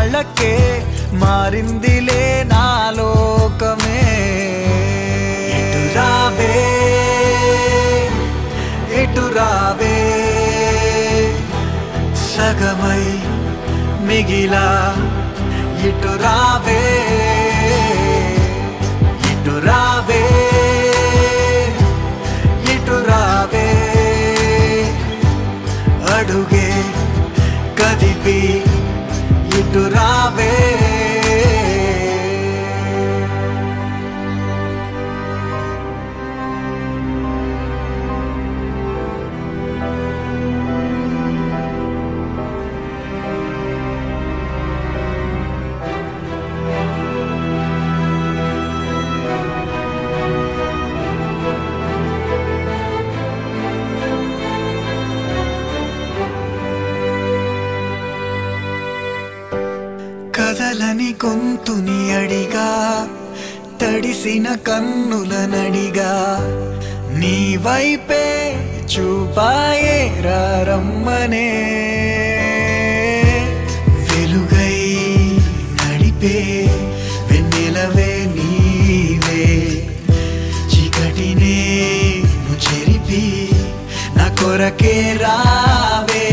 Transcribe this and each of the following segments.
కొన్నాళ్ళకే మారిందిలే నా లోకమే ఎటు రావే ఎటు రావే సగమై మిగిలా ఇటు రావే ఇటు రావే ఇటు రావే అడుగే కదిపి ఇటు రావే కదలని గొంతుని అడిగా తడిసిన కన్నుల నడిగా నీ వైపే చూపాయే రమ్మనే వెలుగై నడిపే వెన్నెలవే నీవే చీకటినే ను చెరిపి నా కొరకే రావే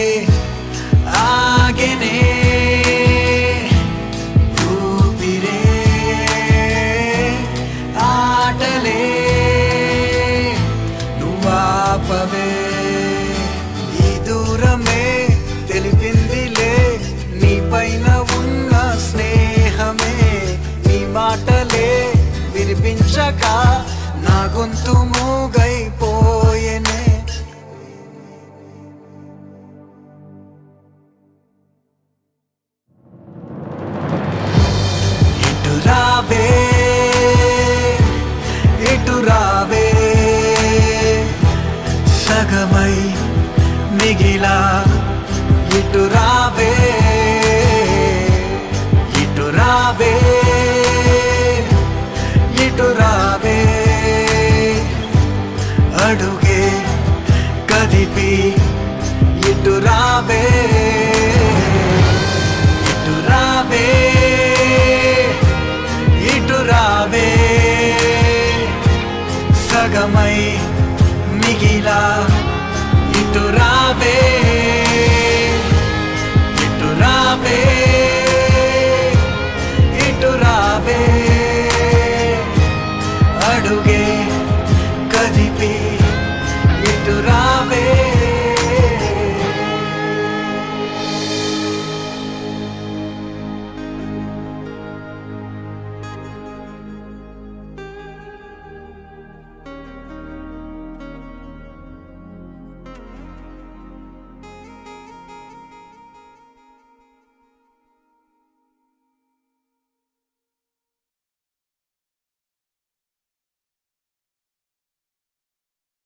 ఆగెనే ఊపిరే ఆటలే నువ్వాపవే ఈ దూరమే తెలిపిందిలే నీ పైన ఉన్న స్నేహమే నీ మాటలే వినిపించక నా గొంతు మూగైపోయెనే ఇటు రావే ఇటు రావే సగమై మిగిలా ఇటు రావే ఇటు రావే